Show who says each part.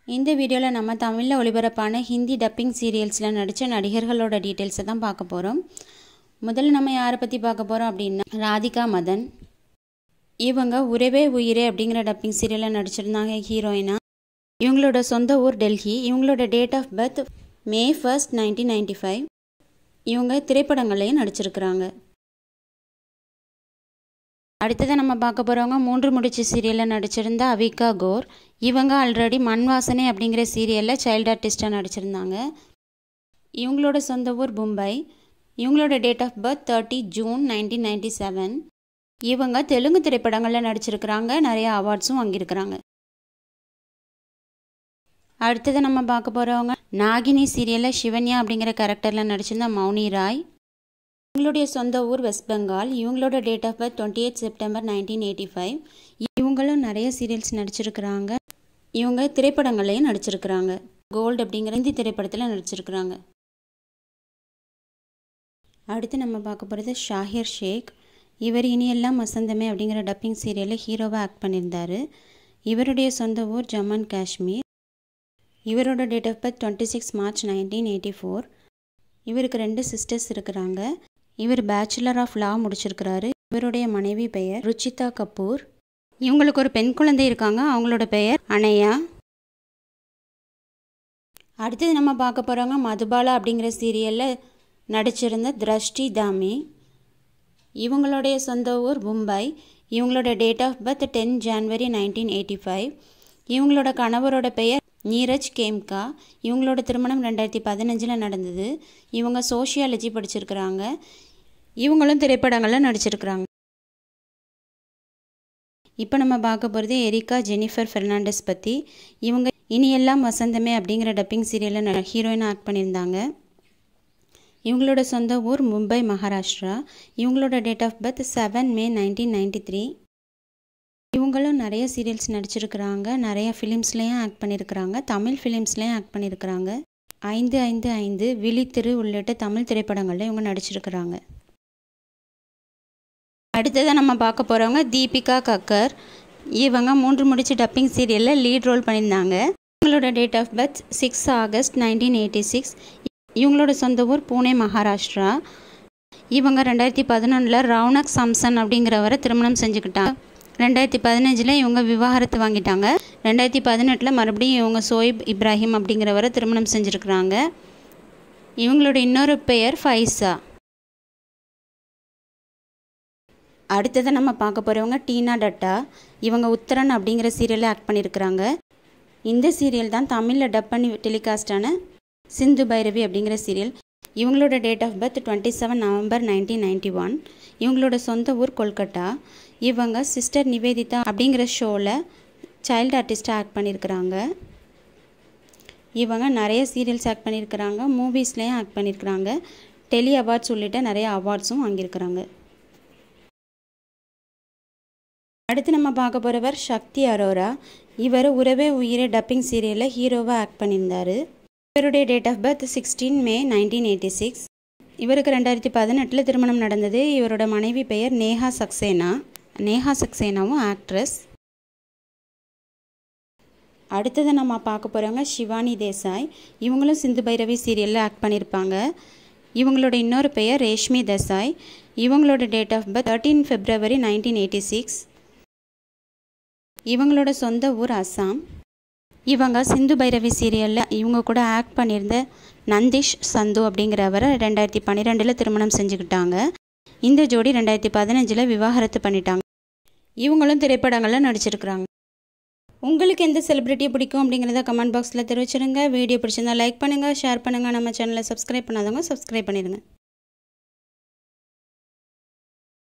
Speaker 1: இந்த வீடியோவில் நம்ம தமிழில் ஒளிபரப்பான ஹிந்தி டப்பிங் சீரியல்ஸில் நடித்த நடிகர்களோட டீட்டெயில்ஸை தான் பார்க்க போகிறோம் முதல்ல நம்ம யாரை பற்றி பார்க்க போகிறோம் அப்படின்னா ராதிகா மதன் இவங்க உறவே உயிரே அப்படிங்கிற டப்பிங் சீரியலில் நடிச்சிருந்தாங்க ஹீரோயினா இவங்களோட சொந்த ஊர் டெல்லி இவங்களோட date of birth May first nineteen ninety five இவங்க திரைப்படங்கள்லையும் நடிச்சிருக்கிறாங்க அடுத்ததாக நம்ம பார்க்க போகிறவங்க மூன்று முடிச்சு சீரியலில் நடிச்சிருந்த அவிகா கோர் இவங்க ஆல்ரெடி மண் வாசனை அப்படிங்கிற சீரியலில் சைல்டு ஆர்டிஸ்டாக நடிச்சிருந்தாங்க இவங்களோட சொந்த ஊர் மும்பை இவங்களோட date of birth thirty June nineteen ninety seven இவங்க தெலுங்கு திரைப்படங்களில் நடிச்சிருக்கிறாங்க நிறைய அவார்ட்ஸும் வாங்கியிருக்கிறாங்க அடுத்தது நம்ம பார்க்க போகிறவங்க நாகினி சீரியலில் சிவன்யா அப்படிங்கிற கேரக்டரில் நடிச்சிருந்த மௌனி ராய் இவங்களுடைய சொந்த ஊர் வெஸ்ட் பெங்கால் இவங்களோட date of birth twenty eight September nineteen eighty five இவங்களும் நிறைய சீரியல்ஸ் நடிச்சிருக்கிறாங்க இவங்க திரைப்படங்களையும் நடிச்சிருக்கிறாங்க கோல்டு அப்படிங்கிற ஹிந்தி திரைப்படத்தில் நடிச்சிருக்கிறாங்க அடுத்து நம்ம பார்க்க போகிறது ஷாஹிர் ஷேக் இவர் இனியெல்லாம் வசந்தமே அப்படிங்கிற டப்பிங் சீரியலில் ஹீரோவாக ஆக்ட் பண்ணியிருந்தார் இவருடைய சொந்த ஊர் ஜம்மு அண்ட் காஷ்மீர் இவரோட date of birth twenty six March nineteen eighty four இவருக்கு ரெண்டு சிஸ்டர்ஸ் இருக்கிறாங்க இவர் பேச்சுலர் ஆஃப் லா முடிச்சிருக்கிறாரு இவருடைய மனைவி பெயர் ருச்சிதா கபூர் இவங்களுக்கு ஒரு பெண் குழந்தை இருக்காங்க அவங்களோட பெயர் அனையா அடுத்தது நம்ம பார்க்க போகிறவங்க மதுபாலா அப்படிங்கிற சீரியலில் நடிச்சிருந்த திரஷ்டி தாமி இவங்களுடைய சொந்த ஊர் மும்பை இவங்களோட date of birth ten January nineteen eighty five இவங்களோட கணவரோட பெயர் நீரஜ் கேம்கா இவங்களோட திருமணம் ரெண்டாயிரத்தி பதினஞ்சில் நடந்தது இவங்க சோஷியாலஜி படிச்சிருக்கிறாங்க இவங்களும் திரைப்படங்களில் நடிச்சிருக்கிறாங்க இப்போ நம்ம பார்க்க போகிறது எரிக்கா ஜெனிஃபர் ஃபெர்னாண்டஸ் பற்றி இவங்க இனியெல்லாம் வசந்தமே அப்படிங்கிற டப்பிங் சீரியலில் ஹீரோயினாக ஆக்ட் பண்ணியிருந்தாங்க இவங்களோட சொந்த ஊர் மும்பை மகாராஷ்டிரா இவங்களோட date of birth seven May nineteen ninety three இவங்களும் நிறைய சீரியல்ஸ் நடிச்சிருக்கிறாங்க நிறைய ஃபிலிம்ஸ்லேயும் ஆக்ட் பண்ணியிருக்கிறாங்க தமிழ் ஃபிலிம்ஸ்லேயும் ஆக்ட் பண்ணியிருக்கிறாங்க ஐந்து ஐந்து ஐந்து விழித்திரு உள்ளிட்ட தமிழ் திரைப்படங்களில் இவங்க நடிச்சிருக்கிறாங்க அடுத்ததாக நம்ம பார்க்க போகிறவங்க தீபிகா கக்கர் இவங்க மூன்று முடிச்சு டப்பிங் சீரியலில் லீட் ரோல் பண்ணியிருந்தாங்க இவங்களோட date of birth six August nineteen eighty six இவங்களோட சொந்த ஊர் பூனே மகாராஷ்டிரா இவங்க ரெண்டாயிரத்தி பதினொன்றில் ரவுனக் சாம்சன் அப்படிங்கிறவரை திருமணம் செஞ்சுக்கிட்டாங்க ரெண்டாயிரத்தி பதினஞ்சில் இவங்க விவாகரத்து வாங்கிட்டாங்க ரெண்டாயிரத்தி பதினெட்டில் மறுபடியும் இவங்க சோயிப் இப்ராஹிம் அப்படிங்கிறவரை திருமணம் செஞ்சுருக்கிறாங்க இவங்களோட இன்னொரு பெயர் ஃபைசா அடுத்ததை நம்ம பார்க்க போகிறவங்க டீனா டட்டா இவங்க உத்தரன் அப்படிங்கிற சீரியலில் ஆக்ட் பண்ணியிருக்கிறாங்க இந்த சீரியல் தான் தமிழில் டப் பண்ணி டெலிகாஸ்டான சிந்து பைரவி அப்படிங்கிற சீரியல் இவங்களோட date of birth twenty seven November nineteen ninety one இவங்களோட சொந்த ஊர் கொல்கட்டா இவங்க சிஸ்டர் நிவேதிதா அப்படிங்கிற ஷோவில் சைல்டு ஆர்டிஸ்ட்டாக ஆக்ட் பண்ணியிருக்கிறாங்க இவங்க நிறைய சீரியல்ஸ் ஆக்ட் பண்ணியிருக்கிறாங்க மூவிஸ்லேயும் ஆக்ட் பண்ணியிருக்கிறாங்க டெலி அவார்ட்ஸ் உள்ளிட்ட நிறைய அவார்ட்ஸும் வாங்கியிருக்கிறாங்க அடுத்து நம்ம பார்க்க போகிறவர் சக்தி அரோரா இவர் உறவே உயிரே டப்பிங் சீரியலில் ஹீரோவாக ஆக்ட் பண்ணியிருந்தார் இவருடைய date of birth sixteen May nineteen eighty six இவருக்கு ரெண்டாயிரத்தி பதினெட்டில் திருமணம் நடந்தது இவரோட மனைவி பெயர் நேஹா சக்சேனா நேஹா சக்சேனாவும் ஆக்ட்ரஸ் அடுத்தது நம்ம பார்க்க போகிறவங்க சிவானி தேசாய் இவங்களும் சிந்து பைரவி சீரியலில் ஆக்ட் பண்ணியிருப்பாங்க இவங்களோட இன்னொரு பெயர் ரேஷ்மி தேசாய் இவங்களோட date of birth thirteen February nineteen eighty six இவங்களோட சொந்த ஊர் அஸ்ஸாம் இவங்க சிந்து பைரவி சீரியலில் இவங்க கூட ஆக்ட் பண்ணியிருந்த நந்திஷ் சந்து அப்படிங்கிறவரை ரெண்டாயிரத்தி பன்னிரெண்டில் திருமணம் செஞ்சுக்கிட்டாங்க இந்த ஜோடி ரெண்டாயிரத்தி பதினஞ்சில் விவாகரத்து பண்ணிட்டாங்க இவங்களும் திரைப்படங்களில் நடிச்சிருக்கிறாங்க உங்களுக்கு எந்த செலிப்ரிட்டியை பிடிக்கும் அப்படிங்கிறத கமெண்ட் பாக்ஸில் தெரிவிச்சிருங்க வீடியோ பிடிச்சிருந்தா லைக் பண்ணுங்கள் ஷேர் பண்ணுங்கள் நம்ம சேனலை சப்ஸ்கிரைப் பண்ணாதவங்க சப்ஸ்கிரைப் பண்ணிடுங்க